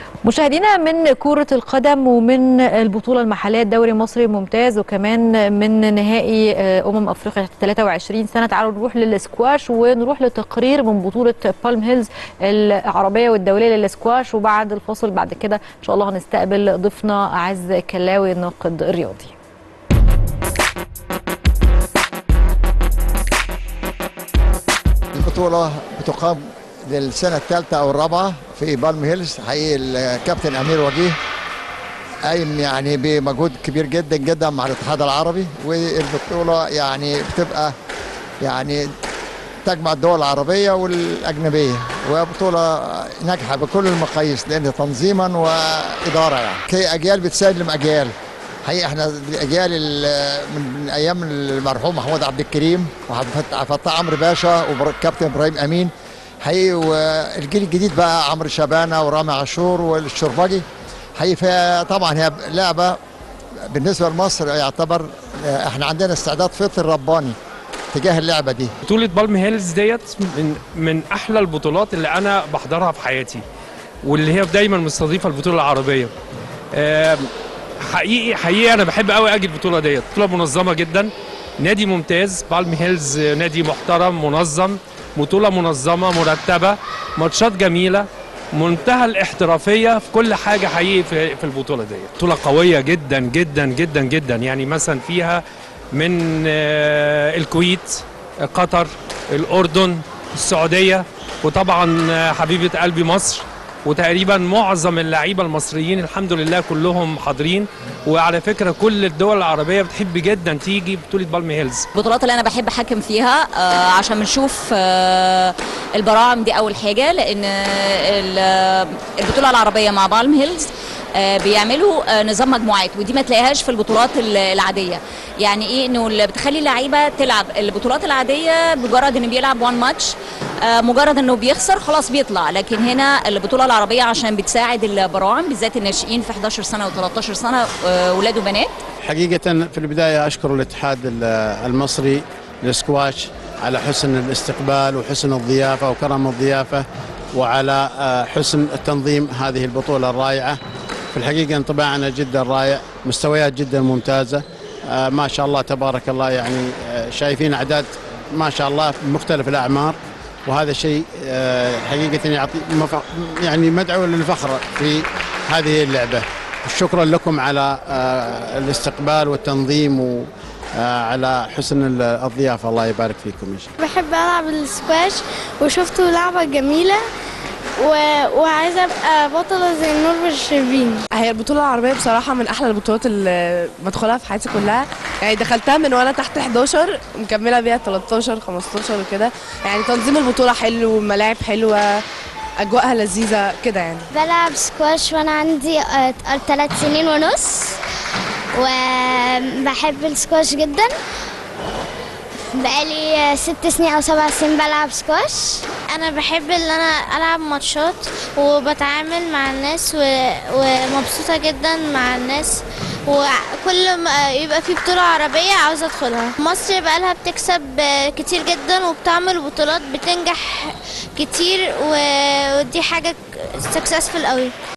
مشاهدينا من كرة القدم ومن البطولة المحلية الدوري المصري ممتاز وكمان من نهائي أمم أفريقيا 23 سنة تعالوا نروح للسكواش ونروح لتقرير من بطولة بالم هيلز العربية والدولية للسكواش وبعد الفاصل بعد كده إن شاء الله هنستقبل ضيفنا أعز كلاوي الناقد الرياضي البطولة بتقام للسنة الثالثة أو الرابعة في بالم هيلز حقيقي الكابتن أمير وجيه قايم يعني بمجهود كبير جدا جدا مع الاتحاد العربي والبطولة يعني بتبقى يعني تجمع الدول العربية والأجنبية وبطولة ناجحة بكل المقاييس لأن تنظيما وإدارة يعني كي أجيال بتسلم أجيال حقيقة احنا الأجيال من أيام المرحوم محمود عبد الكريم وفتح عمرو باشا والكابتن إبراهيم أمين حقيقي والجيل الجديد بقى عمرو شبانه ورامي عاشور والشربجي حقيقي طبعا هي لعبه بالنسبه لمصر يعتبر احنا عندنا استعداد فطر رباني تجاه اللعبه دي بطوله بالم هيلز ديت من من احلى البطولات اللي انا بحضرها في حياتي واللي هي دايما مستضيفه البطوله العربيه حقيقي حقيقي انا بحب قوي اجي البطوله ديت بطوله منظمه جدا نادي ممتاز بالم هيلز نادي محترم منظم بطولة منظمة مرتبة ماتشات جميلة منتهى الاحترافية في كل حاجة حقيقي في, في البطولة دي بطولة قوية جدا جدا جدا جدا يعني مثلا فيها من الكويت قطر الأردن السعودية وطبعا حبيبة قلبي مصر وتقريبا معظم اللعيبه المصريين الحمد لله كلهم حاضرين وعلى فكره كل الدول العربيه بتحب جدا تيجي بطوله بالم هيلز البطولات اللي انا بحب احكم فيها آه عشان بنشوف آه البراعم دي اول حاجه لان البطوله العربيه مع بالم هيلز آه بيعملوا نظام مجموعات ودي ما تلاقيهاش في البطولات العاديه يعني ايه انه بتخلي اللعيبه تلعب البطولات العاديه مجرد انه بيلعب وان ماتش مجرد انه بيخسر خلاص بيطلع لكن هنا البطوله العربيه عشان بتساعد البراعم بالذات الناشئين في 11 سنه و13 سنه ولاد وبنات حقيقه في البدايه اشكر الاتحاد المصري للسكواش على حسن الاستقبال وحسن الضيافه وكرم الضيافه وعلى حسن التنظيم هذه البطوله الرائعه في الحقيقه انطباعنا جدا رائع مستويات جدا ممتازه ما شاء الله تبارك الله يعني شايفين اعداد ما شاء الله مختلف الاعمار وهذا شيء حقيقه يعطي يعني مدعو للفخر في هذه اللعبه شكرا لكم على الاستقبال والتنظيم وعلى حسن الضيافه الله يبارك فيكم ان شاء الله بحب العب السكواش وشفته لعبه جميله و... وعايزه ابقى بطله زي نور الشربيني هي البطوله العربيه بصراحه من احلى البطولات اللي بدخلها في حياتي كلها يعني دخلتها من وانا تحت 11 مكمله بيها 13 15 وكده يعني تنظيم البطوله حلو والملاعب حلوه اجواءها لذيذه كده يعني بلعب سكواش وانا عندي ثلاث سنين ونص وبحب السكواش جدا بقالي ست سنين او سبع سنين بلعب سكواش انا بحب ان انا العب ماتشات وبتعامل مع الناس و... ومبسوطه جدا مع الناس وكل ما يبقى في بطوله عربيه عاوزه ادخلها مصر بقى لها بتكسب كتير جدا وبتعمل بطولات بتنجح كتير ودي حاجه سكسسفul قوي